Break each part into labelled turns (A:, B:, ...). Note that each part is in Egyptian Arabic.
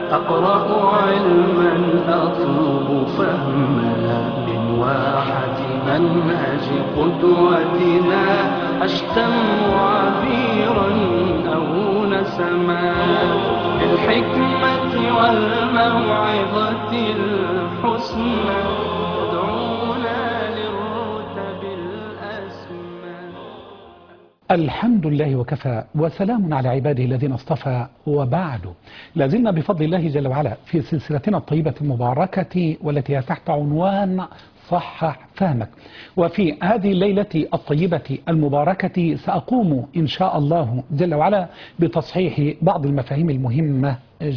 A: أقرأ علما أطلب فهما من واحة منهج قدوتنا أشتم عبيرا أو نسما بالحكمة والموعظة الحسنى يدعونا للرتب الأسمى
B: الحمد لله وكفى وسلام على عباده الذين اصطفى وبعد لازلنا بفضل الله جل وعلا في سلسلتنا الطيبة المباركة والتي هي تحت عنوان صحح فهمك وفي هذه الليلة الطيبة المباركة سأقوم إن شاء الله جل وعلا بتصحيح بعض المفاهيم المهمة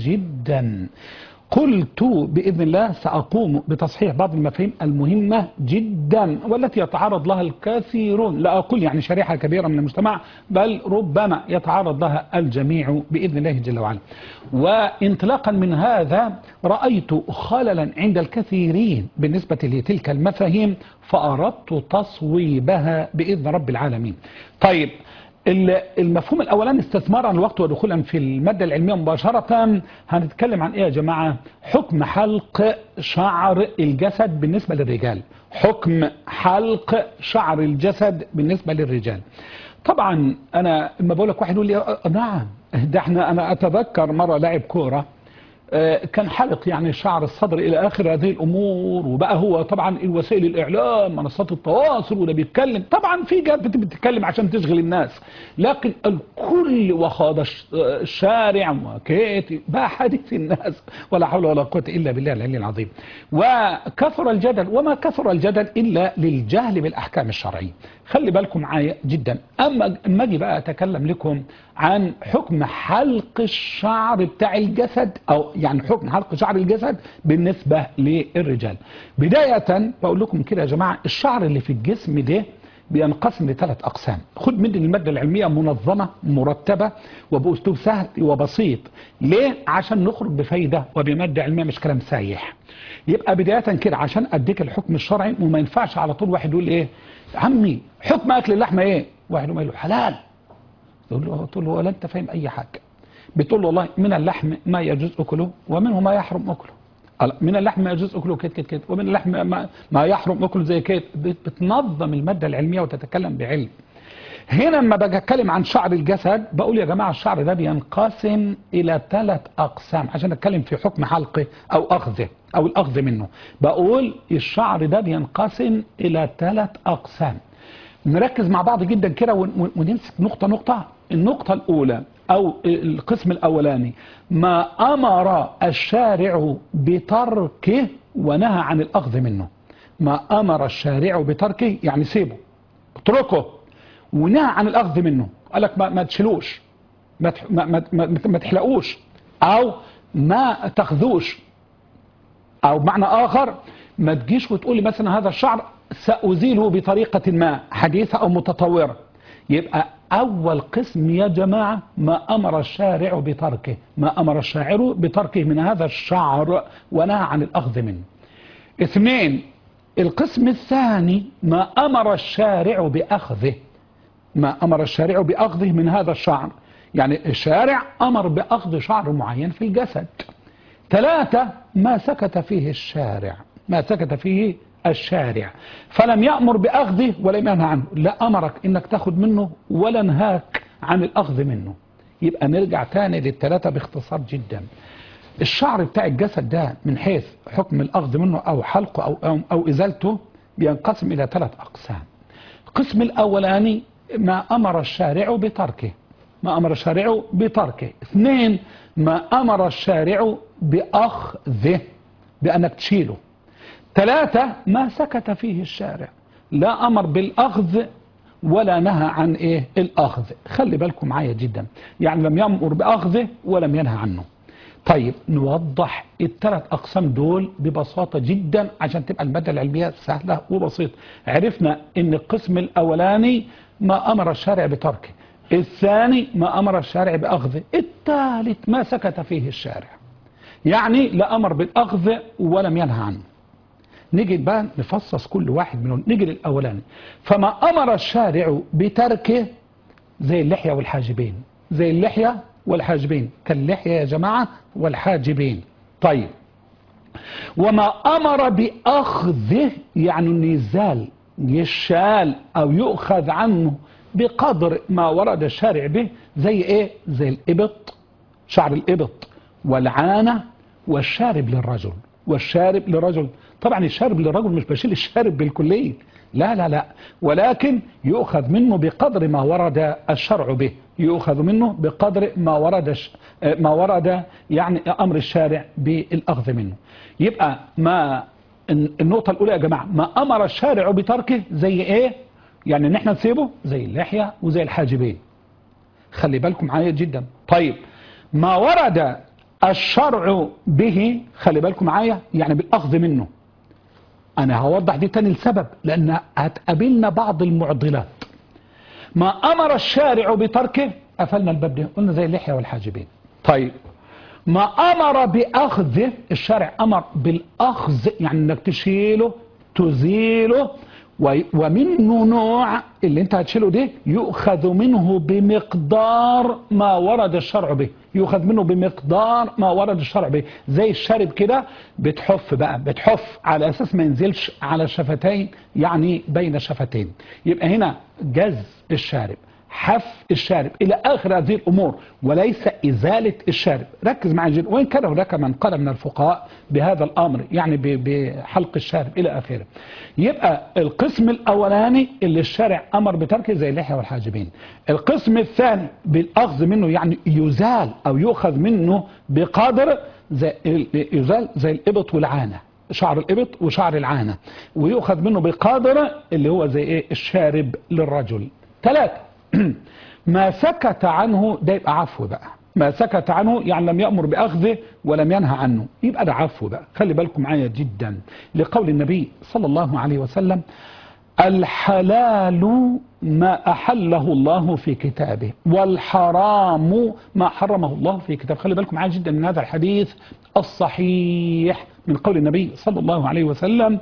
B: جدا قلت بإذن الله سأقوم بتصحيح بعض المفاهيم المهمة جدا والتي يتعرض لها الكثيرون لا أقول يعني شريحة كبيرة من المجتمع بل ربما يتعرض لها الجميع بإذن الله جل وعلا وانطلاقا من هذا رأيت خللا عند الكثيرين بالنسبة لتلك المفاهيم فأردت تصويبها بإذن رب العالمين طيب المفهوم الأولاني استثمارا الوقت ودخولا في المادة العلمية مباشرة هنتكلم عن إيه يا جماعة حكم حلق شعر الجسد بالنسبة للرجال حكم حلق شعر الجسد بالنسبة للرجال طبعا أنا لما بقول لك واحد يقول لي آه نعم ده احنا أنا أتذكر مرة لاعب كورة كان حلق يعني شعر الصدر إلى آخر هذه الأمور وبقى هو طبعا الوسائل الإعلام منصات التواصل وده بيتكلم طبعا في جهات بتتكلم عشان تشغل الناس لكن الكل وخاض الشارع وكيت بقى حديث الناس ولا حول ولا قوة إلا بالله العلي العظيم وكثر الجدل وما كثر الجدل إلا للجهل بالأحكام الشرعية خلي بالكم معايا جدا أما اما اجي بقى أتكلم لكم عن حكم حلق الشعر بتاع الجسد أو يعني حكم حلق شعر الجسد بالنسبة للرجال بداية بقول لكم كده يا جماعة الشعر اللي في الجسم ده بينقسم لثلاث أقسام خد مني المادة العلمية منظمة مرتبة وبأسلوب سهل وبسيط ليه؟ عشان نخرج بفايدة وبمادة علمية مش كلام سايح يبقى بداية كده عشان أديك الحكم الشرعي وما ينفعش على طول واحد يقول إيه عمي حكم أكل اللحمة إيه واحد يقول له حلال يقول له تقول له ولا أنت فاهم أي حاجة بتقول له والله من اللحم ما يجوز أكله ومنه ما يحرم أكله من اللحم ما يجوز أكله كده كده كده ومن اللحم ما, ما يحرم أكله زي كده بتنظم المادة العلمية وتتكلم بعلم هنا لما باجي اتكلم عن شعر الجسد بقول يا جماعة الشعر ده بينقسم إلى ثلاث أقسام عشان أتكلم في حكم حلقه أو أخذه أو الأخذ منه بقول الشعر ده بينقسم إلى ثلاث أقسام نركز مع بعض جدا كده ونمسك نقطة نقطة النقطة الأولى أو القسم الأولاني ما أمر الشارع بتركه ونهى عن الأخذ منه ما أمر الشارع بتركه يعني سيبه اتركه ونهى عن الأخذ منه قال لك ما, ما تشيلوش ما, ما, ما, ما, ما تحلقوش أو ما تاخذوش أو بمعنى آخر ما تجيش وتقول لي مثلا هذا الشعر سأزيله بطريقة ما حديثة أو متطورة يبقى أول قسم يا جماعة ما أمر الشارع بتركه ما أمر الشاعر بتركه من هذا الشعر ونهى عن الأخذ منه اثنين القسم الثاني ما أمر الشارع بأخذه ما أمر الشارع بأخذه من هذا الشعر يعني الشارع أمر بأخذ شعر معين في الجسد ثلاثة ما سكت فيه الشارع ما سكت فيه الشارع فلم يأمر بأخذه ولم ينهى عنه لا أمرك إنك تاخد منه ولا نهاك عن الأخذ منه يبقى نرجع تاني للثلاثة باختصار جدا الشعر بتاع الجسد ده من حيث حكم الأخذ منه أو حلقه أو, أو, أو إزالته بينقسم إلى ثلاث أقسام القسم الأولاني ما أمر الشارع بتركه ما أمر الشارع بتركه اثنين ما أمر الشارع بأخذه بأنك تشيله ثلاثة ما سكت فيه الشارع لا أمر بالأخذ ولا نهى عن إيه الأخذ خلي بالكم معايا جدا يعني لم يأمر بأخذه ولم ينهى عنه طيب نوضح الثلاث أقسام دول ببساطة جدا عشان تبقى المادة العلمية سهلة وبسيطة عرفنا ان القسم الأولاني ما أمر الشارع بتركه الثاني ما أمر الشارع بأخذه الثالث ما سكت فيه الشارع يعني لا أمر بالأخذ ولم ينهى عنه نيجي بقى نفصص كل واحد منهم نيجي للأولاني فما أمر الشارع بتركه زي اللحية والحاجبين زي اللحية والحاجبين كاللحية يا جماعة والحاجبين طيب وما أمر بأخذه يعني النزال يشال أو يؤخذ عنه بقدر ما ورد الشارع به زي إيه زي الإبط شعر الإبط والعانة والشارب للرجل والشارب للرجل طبعا الشارب للرجل مش بشيل الشارب بالكلية لا لا لا ولكن يؤخذ منه بقدر ما ورد الشرع به يؤخذ منه بقدر ما ورد ما ورد يعني امر الشارع بالاخذ منه يبقى ما النقطة الأولى يا جماعة ما أمر الشارع بتركه زي إيه؟ يعني إن إحنا نسيبه زي اللحية وزي الحاجبين. خلي بالكم معايا جدا. طيب ما ورد الشرع به خلي بالكم معايا يعني بالأخذ منه. أنا هوضح دي تاني السبب لأن هتقابلنا بعض المعضلات. ما أمر الشارع بتركه قفلنا الباب ده قلنا زي اللحية والحاجبين. طيب ما أمر بأخذه الشارع أمر بالأخذ يعني أنك تشيله تزيله ومنه نوع اللي انت هتشيله ده يؤخذ منه بمقدار ما ورد الشرع به يؤخذ منه بمقدار ما ورد الشرع به زي الشارب كده بتحف بقى بتحف على أساس ما ينزلش على الشفتين يعني بين الشفتين يبقى هنا جز الشارب حف الشارب إلى آخر هذه الأمور وليس إزالة الشارب ركز معي جدا وإن كان هناك من قال من الفقهاء بهذا الأمر يعني بحلق الشارب إلى آخره يبقى القسم الأولاني اللي الشارع أمر بتركه زي اللحية والحاجبين القسم الثاني بالأخذ منه يعني يزال أو يؤخذ منه بقدر زي يزال زي الإبط والعانة شعر الإبط وشعر العانة ويؤخذ منه بقدر اللي هو زي إيه الشارب للرجل ثلاثة ما سكت عنه ده يبقى عفو بقى ما سكت عنه يعني لم يأمر بأخذه ولم ينهى عنه يبقى ده عفو بقى خلي بالكم معايا جدا لقول النبي صلى الله عليه وسلم الحلال ما أحله الله في كتابه والحرام ما حرمه الله في كتابه خلي بالكم معايا جدا من هذا الحديث الصحيح من قول النبي صلى الله عليه وسلم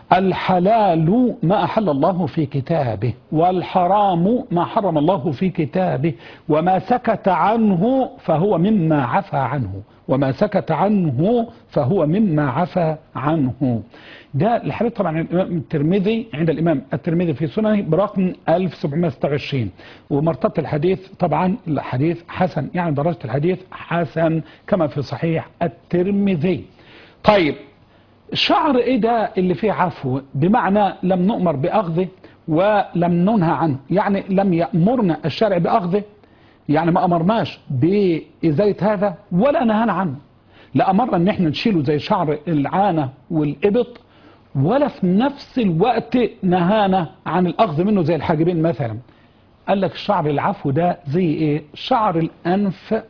B: الحلال ما أحل الله في كتابه والحرام ما حرم الله في كتابه وما سكت عنه فهو مما عفى عنه وما سكت عنه فهو مما عفى عنه ده الحديث طبعا الإمام الترمذي عند الإمام الترمذي في سننه برقم 1726 ومرتبة الحديث طبعا الحديث حسن يعني درجة الحديث حسن كما في صحيح الترمذي طيب شعر ايه ده اللي فيه عفو بمعنى لم نؤمر بأخذه ولم ننهى عنه يعني لم يأمرنا الشارع بأخذه يعني ما أمرناش بإزالة هذا ولا نهانا عنه لا أمرنا ان احنا نشيله زي شعر العانة والإبط ولا في نفس الوقت نهانا عن الأخذ منه زي الحاجبين مثلا قال لك شعر العفو ده زي ايه شعر الأنف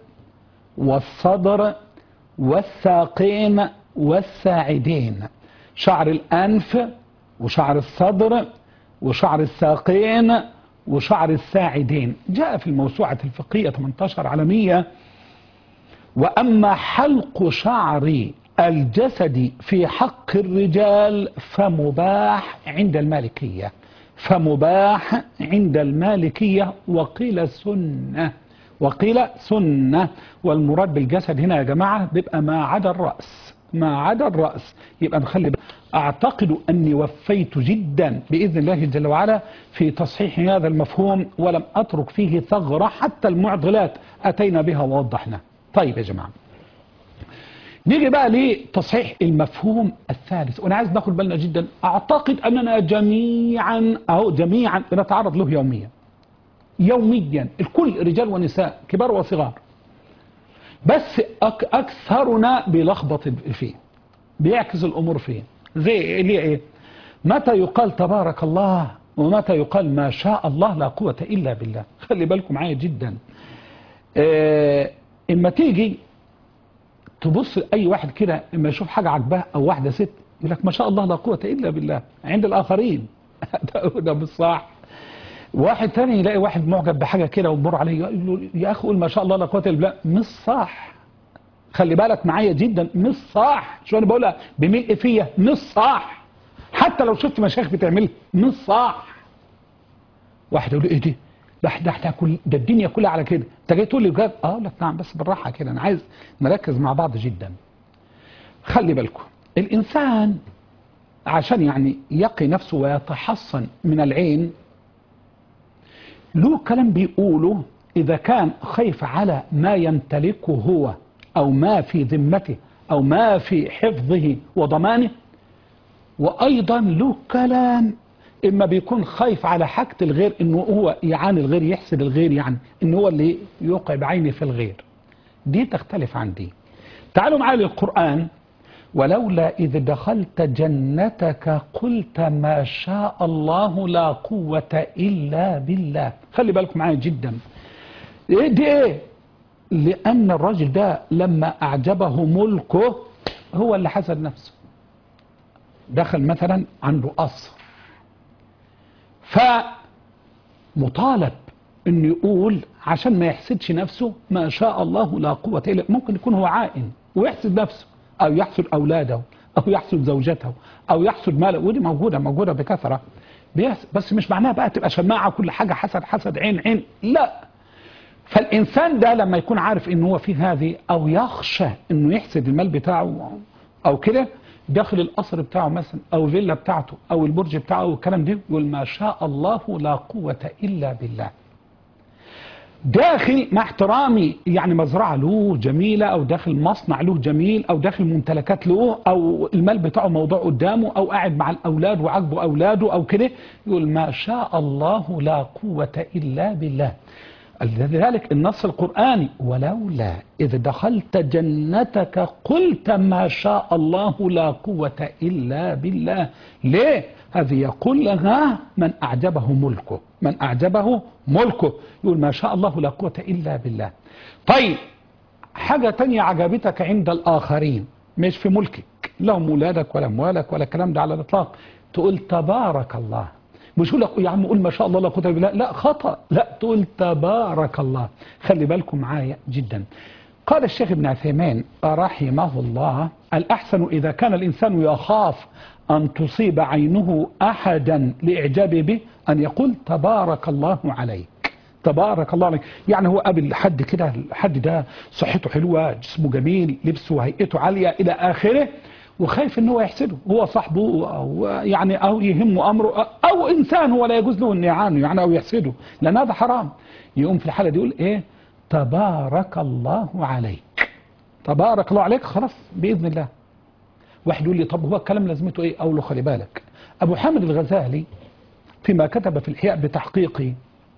B: والصدر والساقين والساعدين شعر الأنف وشعر الصدر وشعر الساقين وشعر الساعدين جاء في الموسوعة الفقهية 18 عالمية وأما حلق شعر الجسد في حق الرجال فمباح عند المالكية فمباح عند المالكية وقيل سنة وقيل سنة والمراد بالجسد هنا يا جماعة بيبقى ما عدا الرأس ما عدا الرأس يبقى نخلي أعتقد أني وفيت جدا بإذن الله جل وعلا في تصحيح هذا المفهوم ولم أترك فيه ثغرة حتى المعضلات أتينا بها ووضحنا طيب يا جماعة نيجي بقى لتصحيح المفهوم الثالث وانا عايز ناخد بالنا جدا اعتقد اننا جميعا اهو جميعا بنتعرض له يوميا يوميا الكل رجال ونساء كبار وصغار بس أك اكثرنا بيلخبط فيه بيعكس الامور فيه زي اللي ايه متى يقال تبارك الله ومتى يقال ما شاء الله لا قوة الا بالله خلي بالكم معايا جدا اه اما تيجي تبص اي واحد كده اما يشوف حاجة عجباه او واحدة ست يقول لك ما شاء الله لا قوة الا بالله عند الاخرين ده, ده مش صح واحد تاني يلاقي واحد معجب بحاجة كده ومر عليه يقول له يا اخي قول ما شاء الله لا قوة الا بالله مش صح خلي بالك معايا جدا مش صح شو انا بقولها بملء فيا مش صح حتى لو شفت مشايخ بتعملها مش صح واحد يقول ايه دي ده ده احنا كل ده الدنيا كلها على كده انت جاي تقول لي بجد اه أقول لك نعم بس بالراحه كده انا عايز نركز مع بعض جدا خلي بالكم الانسان عشان يعني يقي نفسه ويتحصن من العين له كلام بيقوله إذا كان خايف على ما يمتلكه هو أو ما في ذمته أو ما في حفظه وضمانه وأيضا له كلام إما بيكون خايف على حاجة الغير إنه هو يعاني الغير يحسد الغير يعني إنه هو اللي يوقع بعينه في الغير دي تختلف عن دي تعالوا معايا للقرآن ولولا إذ دخلت جنتك قلت ما شاء الله لا قوة إلا بالله خلي بالكم معايا جدا إيه دي إيه لأن الرجل ده لما أعجبه ملكه هو اللي حسد نفسه دخل مثلا عنده قصر فمطالب انه يقول عشان ما يحسدش نفسه ما شاء الله لا قوة إلا ممكن يكون هو عائن ويحسد نفسه أو يحسد أولاده أو يحسد زوجته أو يحسد ماله ودي موجودة موجودة بكثرة بيحسد بس مش معناها بقى تبقى شماعة كل حاجة حسد حسد عين عين لا فالإنسان ده لما يكون عارف إن هو فيه هذه أو يخشى إنه يحسد المال بتاعه أو كده داخل القصر بتاعه مثلا أو الفيلا بتاعته أو البرج بتاعه أو الكلام ده يقول ما شاء الله لا قوة إلا بالله داخل مع احترامي يعني مزرعة له جميلة أو داخل مصنع له جميل أو داخل ممتلكات له أو المال بتاعه موضوع قدامه أو قاعد مع الأولاد وعجبه أولاده أو كده يقول ما شاء الله لا قوة إلا بالله لذلك النص القرآني ولولا إذ دخلت جنتك قلت ما شاء الله لا قوة إلا بالله ليه هذه يقول لها من أعجبه ملكه من أعجبه ملكه يقول ما شاء الله لا قوة إلا بالله طيب حاجة تانية عجبتك عند الآخرين مش في ملكك لا أولادك ولا أموالك ولا الكلام ده على الإطلاق تقول تبارك الله مش يقول لك يا عم قول ما شاء الله لا قوة إلا بالله لا خطأ لا تقول تبارك الله خلي بالكم معايا جدا قال الشيخ ابن عثيمين رحمه الله الأحسن إذا كان الإنسان يخاف أن تصيب عينه أحدا لإعجابه به أن يقول تبارك الله عليك تبارك الله عليك يعني هو قابل حد كده الحد ده صحته حلوة جسمه جميل لبسه وهيئته عالية إلى آخره وخايف ان هو يحسده هو صاحبه او يعني او يهمه امره او انسان ولا يجوز له ان يعانه يعني او يحسده لان هذا حرام يقوم في الحاله دي يقول ايه تبارك الله عليك تبارك الله عليك خلاص باذن الله واحد يقول لي طب هو الكلام لازمته ايه اقول له خلي بالك ابو حامد الغزالي فيما كتب في الاحياء بتحقيقه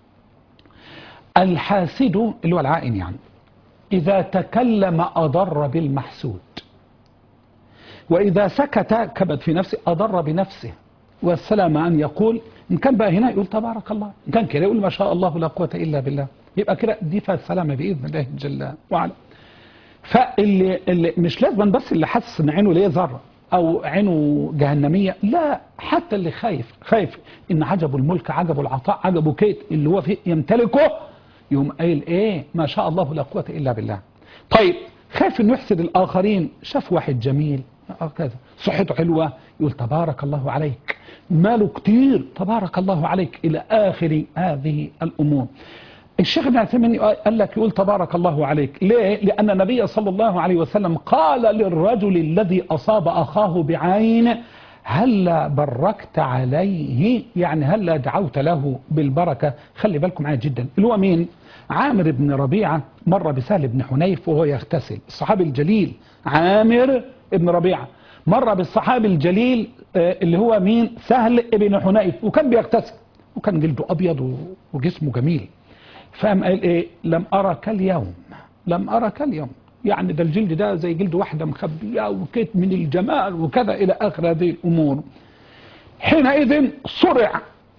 B: الحاسد اللي هو العائن يعني اذا تكلم اضر بالمحسود وإذا سكت كبد في نفسه أضر بنفسه والسلام أن يقول إن كان بقى هنا يقول تبارك الله إن كان كده يقول ما شاء الله لا قوة إلا بالله يبقى كده دي فيها السلامة بإذن الله جل وعلا فاللي اللي مش لازم بس اللي حاسس ان عينه ليه ذره او عينه جهنميه لا حتى اللي خايف خايف ان عجبه الملك عجبه العطاء عجبه كيت اللي هو فيه يمتلكه يقوم قايل ايه ما شاء الله لا قوه الا بالله طيب خايف انه يحسد الاخرين شاف واحد جميل كذا صحته حلوة يقول تبارك الله عليك ماله كتير تبارك الله عليك إلى آخر هذه الأمور الشيخ ابن عثيمين قال لك يقول تبارك الله عليك ليه؟ لأن النبي صلى الله عليه وسلم قال للرجل الذي أصاب أخاه بعين هلا بركت عليه يعني هلا دعوت له بالبركة خلي بالكم معايا جدا اللي هو مين عامر بن ربيعة مر بسهل بن حنيف وهو يغتسل الصحابي الجليل عامر ابن ربيعة مر بالصحابي الجليل اللي هو مين سهل ابن حنيف وكان بيغتسل وكان جلده أبيض وجسمه جميل فقام قال ايه لم أرك اليوم لم أرك اليوم يعني ده الجلد ده زي جلد واحدة مخبية وكيت من الجمال وكذا إلى آخر هذه الأمور حينئذ صرع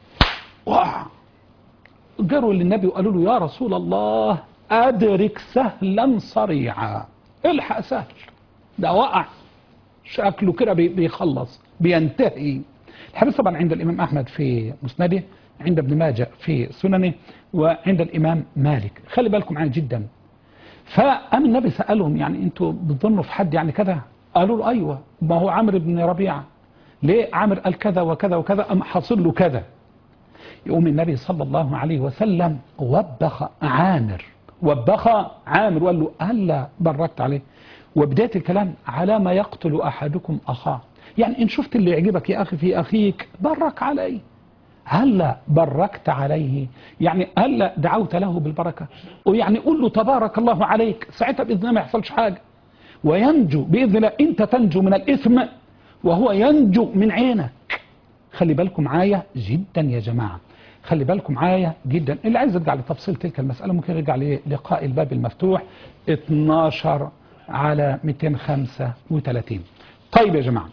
B: جروا للنبي وقالوا له يا رسول الله أدرك سهلا صريعا الحق سهل ده وقع شكله كده بيخلص بينتهي الحديث طبعا عند الإمام أحمد في مسنده عند ابن ماجه في سننه وعند الإمام مالك خلي بالكم معايا جدا فقام النبي سألهم يعني انتوا بتظنوا في حد يعني كذا قالوا له أيوة ما هو عمرو بن ربيعة ليه عمرو قال كذا وكذا وكذا أم حاصل له كذا يقوم النبي صلى الله عليه وسلم وبخ عامر وبخ عامر وقال له هلا بركت عليه وبداية الكلام على ما يقتل أحدكم أخاه يعني إن شفت اللي يعجبك يا أخي في أخيك برك عليه هلا بركت عليه يعني هلا دعوت له بالبركة ويعني قول له تبارك الله عليك ساعتها بإذن الله ما يحصلش حاجة وينجو بإذن الله أنت تنجو من الإثم وهو ينجو من عينك خلي بالكم معايا جدا يا جماعة خلي بالكم معايا جدا اللي عايز يرجع لتفصيل تلك المسألة ممكن يرجع للقاء الباب المفتوح 12 على 235 طيب يا جماعة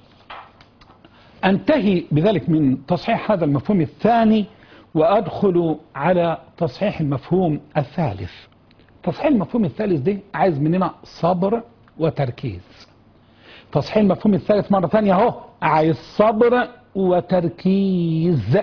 B: أنتهي بذلك من تصحيح هذا المفهوم الثاني وأدخل على تصحيح المفهوم الثالث تصحيح المفهوم الثالث دي عايز مننا صبر وتركيز تصحيح المفهوم الثالث مرة ثانية اهو عايز صبر وتركيز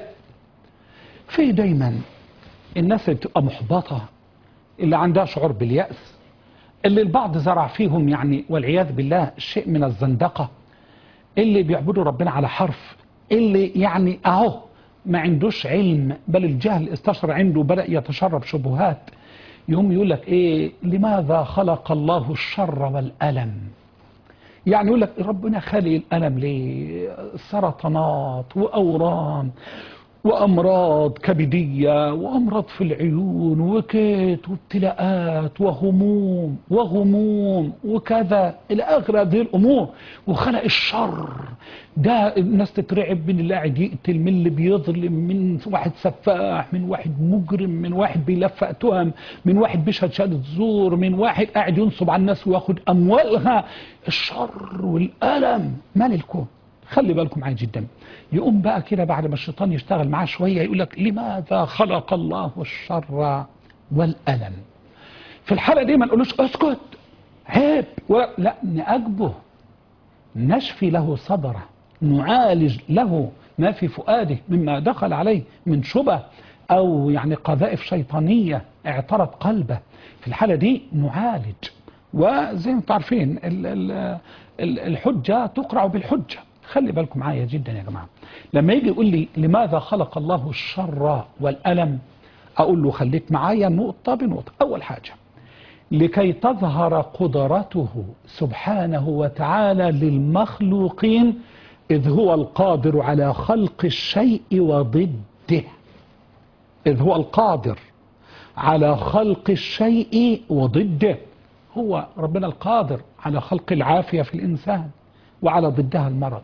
B: في دايما الناس اللي بتبقى محبطة اللي عندها شعور باليأس اللي البعض زرع فيهم يعني والعياذ بالله شيء من الزندقة اللي بيعبدوا ربنا على حرف اللي يعني اهو ما عندوش علم بل الجهل استشر عنده بدأ يتشرب شبهات يوم يقول لك ايه لماذا خلق الله الشر والألم يعني يقول لك ربنا خلق الألم ليه سرطانات وأورام وأمراض كبدية وأمراض في العيون وكيت وابتلاءات وهموم وغموم وكذا إلى آخر هذه الأمور وخلق الشر ده الناس تترعب من اللي قاعد يقتل من اللي بيظلم من واحد سفاح من واحد مجرم من واحد بيلفق تهم من واحد بيشهد شهادة زور من واحد قاعد ينصب على الناس وياخد أموالها الشر والألم مال الكون خلي بالكم معايا جدا يقوم بقى كده بعد ما الشيطان يشتغل معاه شوية يقول لك لماذا خلق الله الشر والألم في الحالة دي ما نقولوش اسكت عيب ولا لا نأجبه نشفي له صدره نعالج له ما في فؤاده مما دخل عليه من شبه أو يعني قذائف شيطانية اعترت قلبه في الحالة دي نعالج وزي ما انتم عارفين ال- ال- ال- الحجة تقرع بالحجة خلي بالكم معايا جدا يا جماعة لما يجي يقول لي لماذا خلق الله الشر والألم أقول له خليك معايا نقطة بنقطة أول حاجة لكي تظهر قدرته سبحانه وتعالى للمخلوقين إذ هو القادر على خلق الشيء وضده إذ هو القادر على خلق الشيء وضده هو ربنا القادر على خلق العافية في الإنسان وعلى ضدها المرض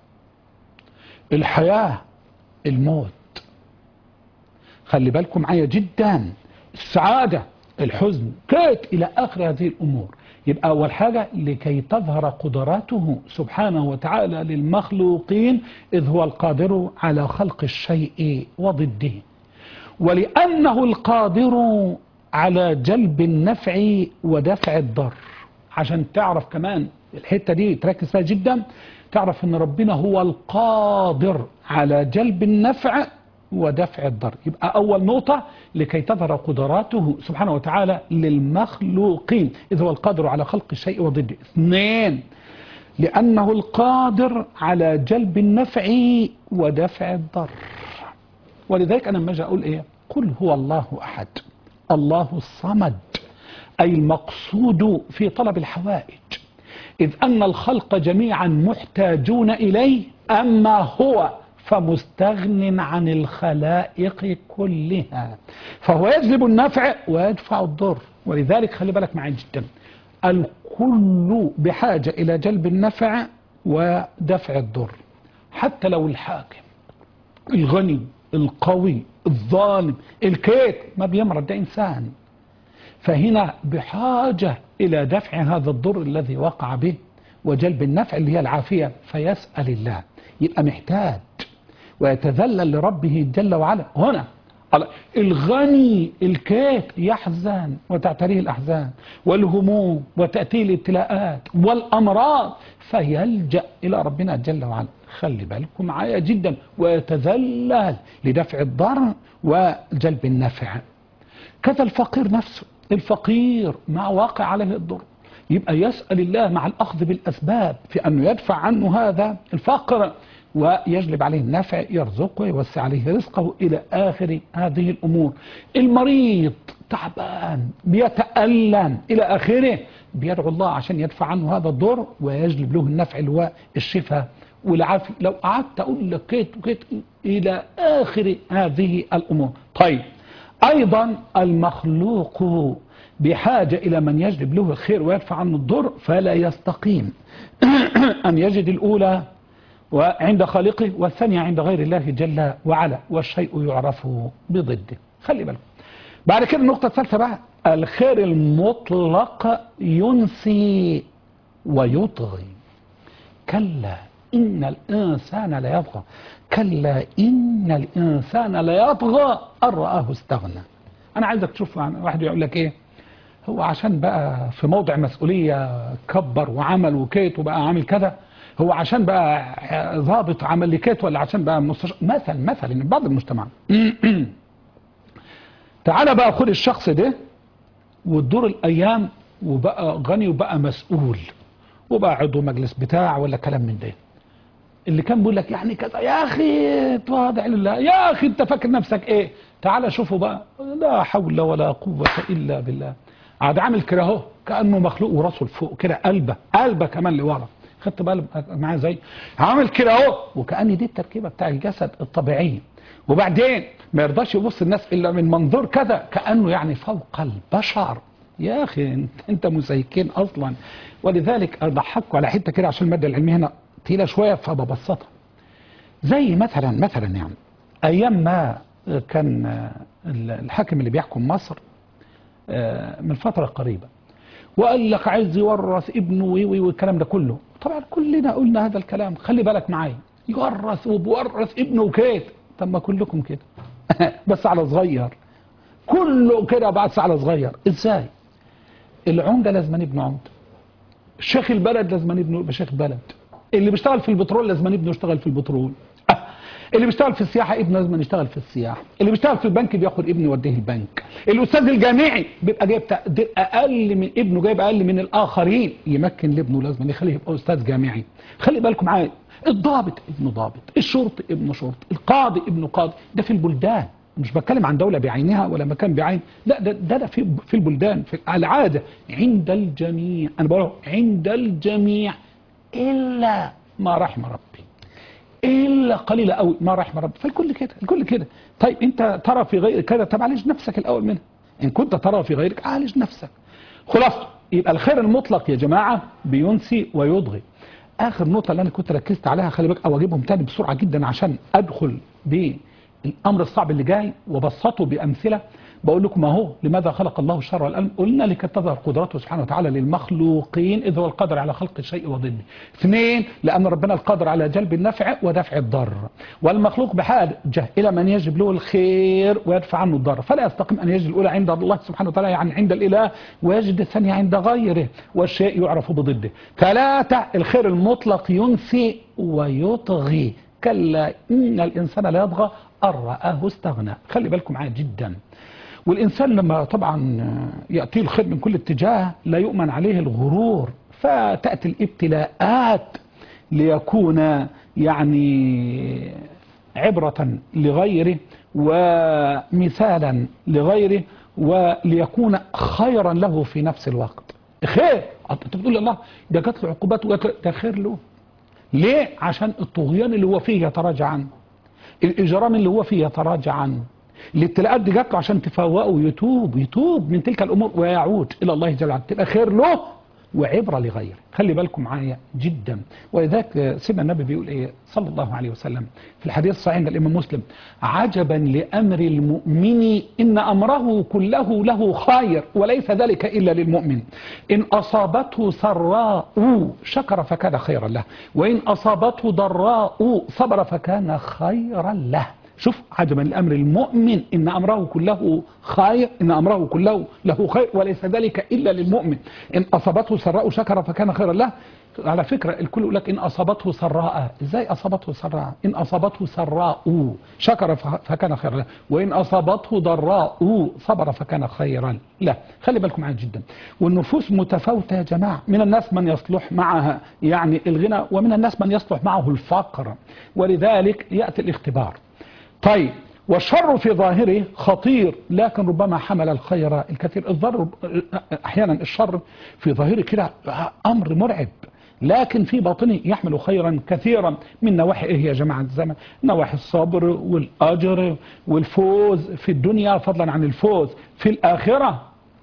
B: الحياة الموت خلي بالكم معايا جدا السعادة الحزن كيت إلى آخر هذه الأمور يبقى أول حاجة لكي تظهر قدراته سبحانه وتعالى للمخلوقين إذ هو القادر على خلق الشيء وضده ولأنه القادر على جلب النفع ودفع الضر عشان تعرف كمان الحتة دي تركز فيها جدا تعرف ان ربنا هو القادر على جلب النفع ودفع الضر يبقى أول نقطة لكي تظهر قدراته سبحانه وتعالى للمخلوقين إذ هو القادر على خلق الشيء وضده اثنين لأنه القادر على جلب النفع ودفع الضر ولذلك أنا لما أجي أقول إيه قل هو الله أحد الله الصمد أي المقصود في طلب الحوائج إذ أن الخلق جميعا محتاجون إليه أما هو فمستغن عن الخلائق كلها فهو يجلب النفع ويدفع الضر ولذلك خلي بالك معي جدا الكل بحاجة إلى جلب النفع ودفع الضر حتى لو الحاكم الغني القوي الظالم الكيت ما بيمرض ده إنسان فهنا بحاجة إلى دفع هذا الضر الذي وقع به وجلب النفع اللي هي العافية فيسأل الله يبقى محتاج ويتذلل لربه جل وعلا هنا الغني الكيت يحزن وتعتريه الأحزان والهموم وتأتيه الابتلاءات والأمراض فيلجأ إلى ربنا جل وعلا خلي بالكم معايا جدا ويتذلل لدفع الضر وجلب النفع كذا الفقير نفسه الفقير مع واقع عليه الضر يبقى يسأل الله مع الأخذ بالأسباب في أنه يدفع عنه هذا الفقر ويجلب عليه النفع يرزقه ويوسع عليه رزقه إلى آخر هذه الأمور المريض تعبان بيتألم إلى آخره بيدعو الله عشان يدفع عنه هذا الضر ويجلب له النفع اللي هو الشفاء والعافية لو قعدت أقول لك كيت وكيت إلى آخر هذه الأمور طيب أيضا المخلوق بحاجة إلى من يجلب له الخير ويدفع عنه الضر فلا يستقيم أن يجد الأولى وعند خالقه والثانية عند غير الله جل وعلا والشيء يعرف بضده خلي بالك بعد كده النقطة الثالثة بقى الخير المطلق ينسي ويطغي كلا إن الإنسان ليطغى كلا إن الإنسان ليطغى أن رآه استغنى أنا عايزك تشوف واحد يقول لك إيه هو عشان بقى في موضع مسؤولية كبر وعمل وكيت وبقى عامل كذا هو عشان بقى ضابط عمل لي كيت ولا عشان بقى مستشار مثل مثل من بعض المجتمع تعالى بقى خد الشخص ده وتدور الأيام وبقى غني وبقى مسؤول وبقى عضو مجلس بتاع ولا كلام من ده اللي كان بيقول لك يعني كذا يا اخي تواضع لله يا اخي انت فاكر نفسك ايه تعال شوفوا بقى لا حول ولا قوة الا بالله عاد عامل كده اهو كانه مخلوق وراسه لفوق كده قلبه قلبه كمان لورا خدت بالك معايا ازاي عامل كده اهو وكان دي التركيبه بتاع الجسد الطبيعيه وبعدين ما يرضاش يبص الناس الا من منظور كذا كانه يعني فوق البشر يا اخي انت, انت مسيكين اصلا ولذلك اضحكوا على حته كده عشان الماده العلميه هنا تقيله شويه فببسطها زي مثلا مثلا يعني ايام ما كان الحاكم اللي بيحكم مصر من فتره قريبه وقال لك عايز يورث ابنه والكلام ده كله طبعا كلنا قلنا هذا الكلام خلي بالك معايا يورث وبورث ابنه وكيت طب ما كلكم كده بس على صغير كله كده بس على صغير ازاي العمده لازم ابنه عمده شيخ البلد لازم ابنه يبقى شيخ بلد اللي بيشتغل في البترول لازم ابنه يشتغل في البترول اللي بيشتغل في السياحه ابنه لازم يشتغل في السياحه اللي بيشتغل في البنك بياخد ابنه يوديه البنك الاستاذ الجامعي بيبقى جايب تقدير اقل من ابنه جايب اقل من الاخرين يمكن لابنه لازم يخليه يبقى استاذ جامعي خلي بالكم معايا الضابط ابنه ضابط الشرطي ابنه شرطي القاضي ابنه قاضي ده في البلدان مش بتكلم عن دولة بعينها ولا مكان بعين لا ده ده, ده في في البلدان في العادة عند الجميع أنا بقول عند الجميع إلا ما رحم ربي إلا قليلة قوي ما رحم ربي فالكل كده الكل كده طيب أنت ترى في غير كده طب عالج نفسك الأول منها إن كنت ترى في غيرك عالج نفسك خلاص يبقى الخير المطلق يا جماعة بينسي ويضغي آخر نقطة اللي أنا كنت ركزت عليها خلي بالك أو أجيبهم تاني بسرعة جدا عشان أدخل بالأمر الصعب اللي جاي وبسطه بأمثلة بقول لكم اهو لماذا خلق الله الشر والقلم قلنا لكي تظهر قدرته سبحانه وتعالى للمخلوقين إذ هو القادر على خلق الشيء وضده اثنين لأن ربنا القادر على جلب النفع ودفع الضر والمخلوق بحاجة إلى من يجب له الخير ويدفع عنه الضر فلا يستقيم أن يجد الأولى عند الله سبحانه وتعالى يعني عند الإله ويجد الثانية عند غيره والشيء يعرف بضده ثلاثة الخير المطلق ينسي ويطغي كلا إن الإنسان لا يطغى أن رآه استغنى خلي بالكم معايا جدا والإنسان لما طبعا يأتيه الخير من كل اتجاه لا يؤمن عليه الغرور فتأتي الابتلاءات ليكون يعني عبرة لغيره ومثالا لغيره وليكون خيرا له في نفس الوقت خير انت بتقول الله ده جات له عقوبات ده خير له ليه عشان الطغيان اللي هو فيه يتراجع عنه الإجرام اللي هو فيه يتراجع عنه الابتلاءات دي جات له عشان تفوقه ويتوب يتوب من تلك الامور ويعود الى الله جل وعلا تبقى خير له وعبره لغيره خلي بالكم معايا جدا ولذلك سيدنا النبي بيقول ايه صلى الله عليه وسلم في الحديث الصحيح عند الامام مسلم عجبا لامر المؤمن ان امره كله له خير وليس ذلك الا للمؤمن ان اصابته سراء شكر فكان خيرا له وان اصابته ضراء صبر فكان خيرا له شوف عجبا الأمر المؤمن إن أمره كله خير إن أمره كله له خير وليس ذلك إلا للمؤمن إن أصابته سراء شكر فكان خيرا له على فكرة الكل يقول لك إن أصابته سراء إزاي أصابته سراء إن أصابته سراء شكر ف- فكان خيرا له وإن أصابته ضراء صبر فكان خيرا له خلي بالكم معايا جدا والنفوس متفاوتة يا جماعة من الناس من يصلح معها يعني الغنى ومن الناس من يصلح معه الفقر ولذلك يأتي الاختبار طيب والشر في ظاهره خطير لكن ربما حمل الخير الكثير الضر احيانا الشر في ظاهره كده امر مرعب لكن في باطنه يحمل خيرا كثيرا من نواحي ايه يا جماعه الزمن نواحي الصبر والاجر والفوز في الدنيا فضلا عن الفوز في الاخره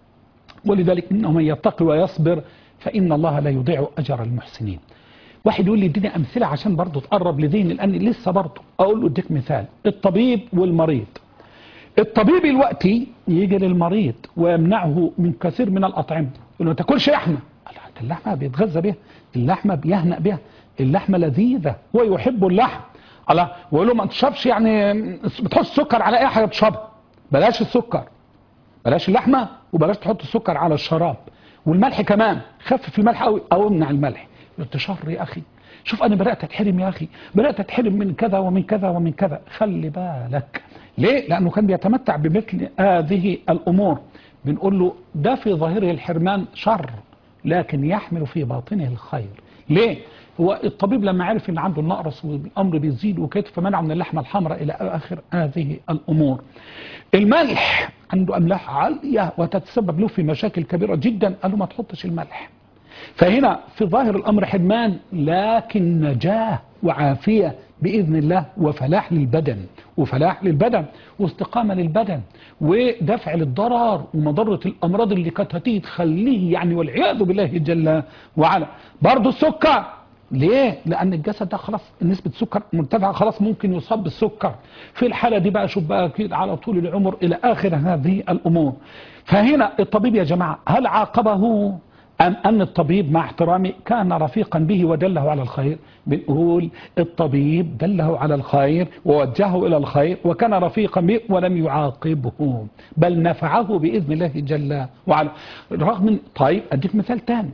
B: ولذلك انه من يتقي ويصبر فان الله لا يضيع اجر المحسنين واحد يقول لي اديني امثله عشان برضه تقرب لذهني لان لسه برضه اقول له اديك مثال الطبيب والمريض الطبيب الوقتي يجي للمريض ويمنعه من كثير من الاطعمه يقول له ما تاكلش لحمه لا، ده اللحمه بيتغذى بها اللحمه بيهنأ بها اللحمه لذيذه ويحب اللحم الله ويقول له ما تشربش يعني بتحط سكر على اي حاجه تشربها بلاش السكر بلاش اللحمه وبلاش تحط السكر على الشراب والملح كمان خفف الملح قوي او امنع الملح قلت شر يا اخي شوف انا بدات اتحرم يا اخي بدات اتحرم من كذا ومن كذا ومن كذا خلي بالك ليه لانه كان بيتمتع بمثل هذه الامور بنقول له ده في ظاهره الحرمان شر لكن يحمل في باطنه الخير ليه هو الطبيب لما عرف ان عنده النقرس والامر بيزيد وكده فمنعه من اللحمه الحمراء الى اخر هذه الامور الملح عنده املاح عاليه وتتسبب له في مشاكل كبيره جدا قال له ما تحطش الملح فهنا في ظاهر الامر حرمان لكن نجاه وعافيه باذن الله وفلاح للبدن وفلاح للبدن واستقامه للبدن ودفع للضرر ومضره الامراض اللي كانت هتيجي تخليه يعني والعياذ بالله جل وعلا برضه السكر ليه؟ لأن الجسد ده خلاص نسبة سكر مرتفعة خلاص ممكن يصاب بالسكر. في الحالة دي بقى شوف بقى كده على طول العمر إلى آخر هذه الأمور. فهنا الطبيب يا جماعة هل عاقبه أم أن الطبيب مع احترامي كان رفيقا به ودله على الخير بنقول الطبيب دله على الخير ووجهه إلى الخير وكان رفيقا به ولم يعاقبه بل نفعه بإذن الله جل وعلا رغم من طيب أديك مثال تاني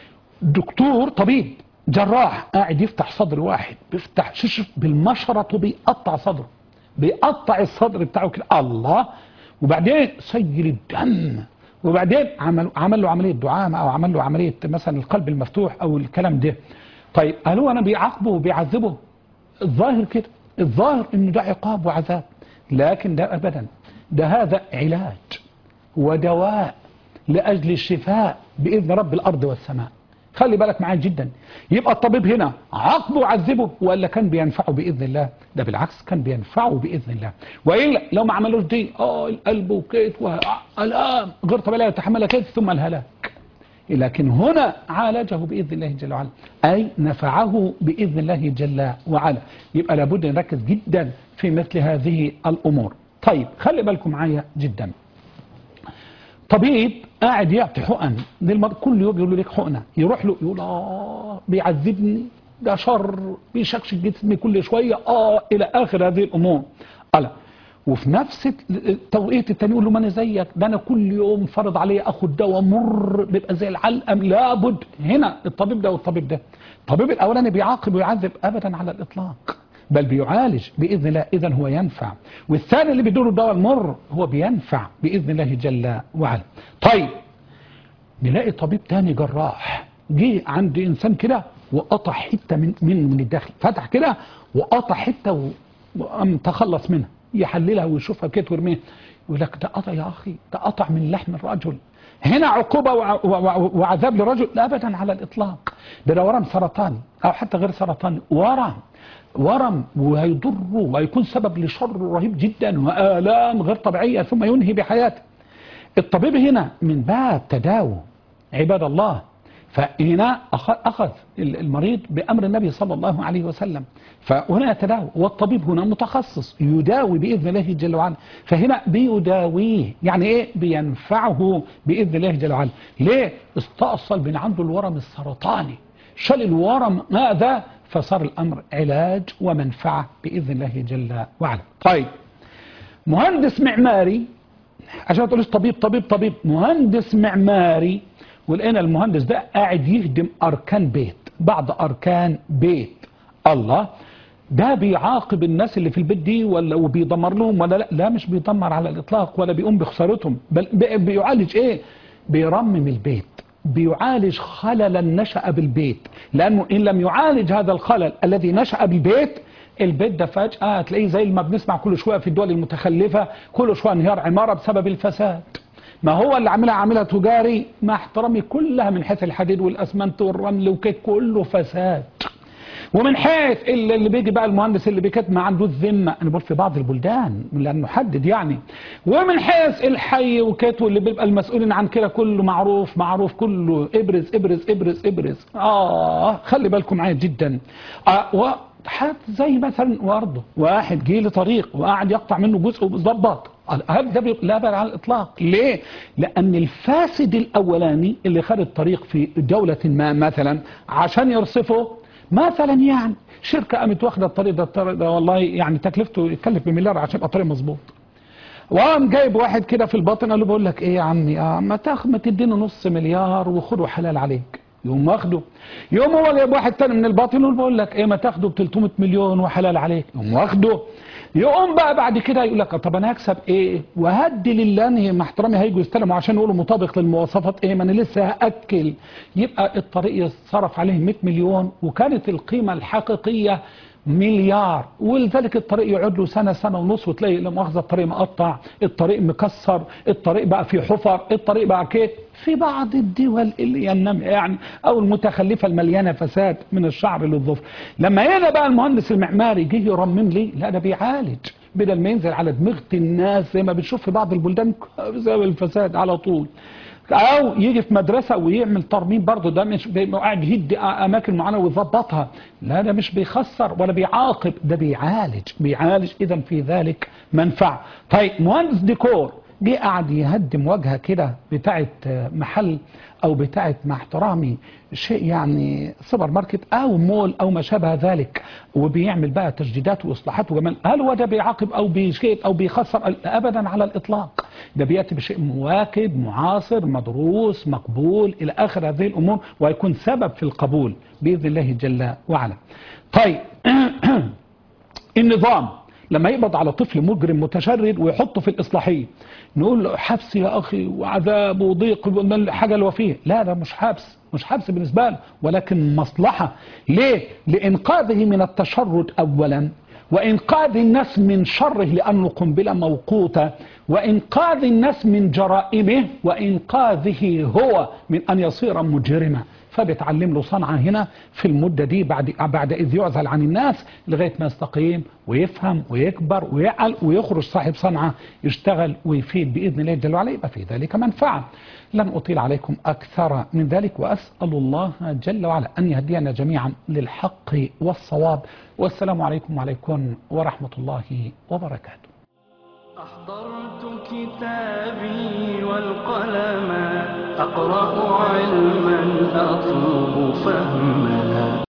B: دكتور طبيب جراح قاعد يفتح صدر واحد بيفتح شوف بالمشرط وبيقطع صدره بيقطع الصدر بتاعه كده الله وبعدين سيل الدم وبعدين عمل عمل له عمليه دعامه او عمل له عمليه مثلا القلب المفتوح او الكلام ده طيب قالوا انا بيعاقبه وبيعذبه الظاهر كده الظاهر انه ده عقاب وعذاب لكن ده ابدا ده هذا علاج ودواء لاجل الشفاء باذن رب الارض والسماء خلي بالك معاه جدا يبقى الطبيب هنا عاقبه وعذبه ولا كان بينفعه باذن الله ده بالعكس كان بينفعه باذن الله والا لو ما عملوش دي اه القلب وكيت والام غير طبيعي يتحملها كيت ثم الهلاك لكن هنا عالجه باذن الله جل وعلا اي نفعه باذن الله جل وعلا يبقى لابد نركز جدا في مثل هذه الامور طيب خلي بالكم معايا جدا طبيب قاعد يعطي حقن للمرض كل يوم يقول له ليك حقنه يروح له يقول اه بيعذبني ده شر بيشكشك جسمي كل شويه اه الى اخر هذه الامور قال وفي نفس التوقيت التاني يقول له ما انا زيك ده انا كل يوم فرض عليا اخد دواء مر بيبقى زي العلقم لابد هنا الطبيب ده والطبيب ده الطبيب الاولاني بيعاقب ويعذب ابدا على الاطلاق بل بيعالج باذن الله اذا هو ينفع والثاني اللي بيدور الدواء المر هو بينفع باذن الله جل وعلا طيب نلاقي طبيب تاني جراح جه عند انسان كده وقطع حته من من من الداخل فتح كده وقطع حته وقام تخلص منها يحللها ويشوفها كده ويرميها يقول لك ده قطع يا اخي ده قطع من لحم الرجل هنا عقوبة وع- وع- وعذاب للرجل لا أبدا على الإطلاق ده ده ورم سرطاني أو حتى غير سرطاني ورم ورم وهيضره وهيكون سبب لشر رهيب جدا وآلام غير طبيعية ثم ينهي بحياته الطبيب هنا من باب تداوي عباد الله فهنا أخ- أخذ المريض بأمر النبي صلى الله عليه وسلم فهنا يتداوى والطبيب هنا متخصص يداوي بإذن الله جل وعلا فهنا بيداويه يعني إيه بينفعه بإذن الله جل وعلا ليه استأصل من عنده الورم السرطاني شال الورم هذا فصار الأمر علاج ومنفعة بإذن الله جل وعلا طيب مهندس معماري عشان ما تقولش طبيب طبيب طبيب مهندس معماري ولقينا المهندس ده قاعد يهدم أركان بيت بعض أركان بيت الله ده بيعاقب الناس اللي في البيت دي ولا وبيدمر لهم ولا لا لا مش بيدمر على الإطلاق ولا بيقوم بخسارتهم بل بي- بيعالج إيه بيرمم البيت بيعالج خللا نشأ بالبيت لأنه إن لم يعالج هذا الخلل الذي نشأ بالبيت البيت ده فجأة هتلاقيه زي ما بنسمع كل شوية في الدول المتخلفة كل شوية انهيار عمارة بسبب الفساد ما هو اللي عاملها عاملها تجاري مع احترامي كلها من حيث الحديد والاسمنت والرمل وكده كله فساد ومن حيث اللي اللي بيجي بقى المهندس اللي بيكتب ما عنده الذمه انا بقول في بعض البلدان لانه حدد يعني ومن حيث الحي وكده واللي بيبقى المسؤولين عن كده كله معروف معروف كله ابرز ابرز ابرز ابرز اه خلي بالكم معايا جدا آه و حد زي مثلا برضه واحد جه لطريق وقعد يقطع منه جزء وظبط هل ده بي- لا بل على الاطلاق ليه لان الفاسد الاولاني اللي خد الطريق في دوله ما مثلا عشان يرصفه مثلا يعني شركه قامت واخده الطريق ده الطريق ده والله يعني تكلفته يكلف بمليار عشان يبقى طريق مظبوط وقام جايب واحد كده في الباطن قال له بقول لك ايه يا عمي اه ما تاخ ما تديني نص مليار وخده حلال عليك يقوم واخده يقوم هو جايب واحد تاني من الباطن يقول بقول لك ايه ما تاخده ب 300 مليون وحلال عليك يقوم واخده يقوم بقى بعد كده يقول لك طب انا هكسب ايه وهدي لله انهي مع احترامي هيجوا يستلموا عشان يقولوا مطابق للمواصفات ايه ما انا لسه هاكل يبقى الطريق يتصرف عليه 100 مليون وكانت القيمه الحقيقيه مليار ولذلك الطريق يقعد له سنه سنه ونص وتلاقي لا مؤاخذه الطريق مقطع الطريق مكسر الطريق بقى فيه حفر الطريق بقى كده في بعض الدول اللي ينم يعني او المتخلفه المليانه فساد من الشعر للظفر لما هنا بقى المهندس المعماري جه يرمم لي لا ده بيعالج بدل ما ينزل على دماغ الناس زي ما بنشوف في بعض البلدان بسبب الفساد على طول او يجي في مدرسه ويعمل ترميم برضه ده مش بيبقى قاعد يهد اماكن معينه ويظبطها لا ده مش بيخسر ولا بيعاقب ده بيعالج بيعالج اذا في ذلك منفعه طيب مهندس ديكور جه قاعد يهدم واجهه كده بتاعه محل او بتاعه مع احترامي شيء يعني سوبر ماركت او مول او ما شابه ذلك وبيعمل بقى تجديدات واصلاحات وجمال هل هو ده بيعاقب او بيشيء او بيخسر ابدا على الاطلاق ده بياتي بشيء مواكب معاصر مدروس مقبول الى اخر هذه الامور ويكون سبب في القبول باذن الله جل وعلا طيب النظام لما يقبض على طفل مجرم متشرد ويحطه في الإصلاحية نقول له حبس يا أخي وعذاب وضيق حاجة اللي هو فيه لا ده مش حبس مش حبس بالنسبة له ولكن مصلحة ليه؟ لإنقاذه من التشرد أولا وإنقاذ الناس من شره لأنه قنبلة موقوتة وإنقاذ الناس من جرائمه وإنقاذه هو من أن يصير مجرما فبتعلم له صنعة هنا في المدة دي بعد بعد إذ يعزل عن الناس لغاية ما يستقيم ويفهم ويكبر ويعقل ويخرج صاحب صنعة يشتغل ويفيد بإذن الله جل وعلا يبقى في ذلك منفعة لن أطيل عليكم أكثر من ذلك وأسأل الله جل وعلا أن يهدينا جميعا للحق والصواب والسلام عليكم وعليكم ورحمة الله وبركاته
A: أحضرت كتابي والقلم أقرأ علما أطلب فهما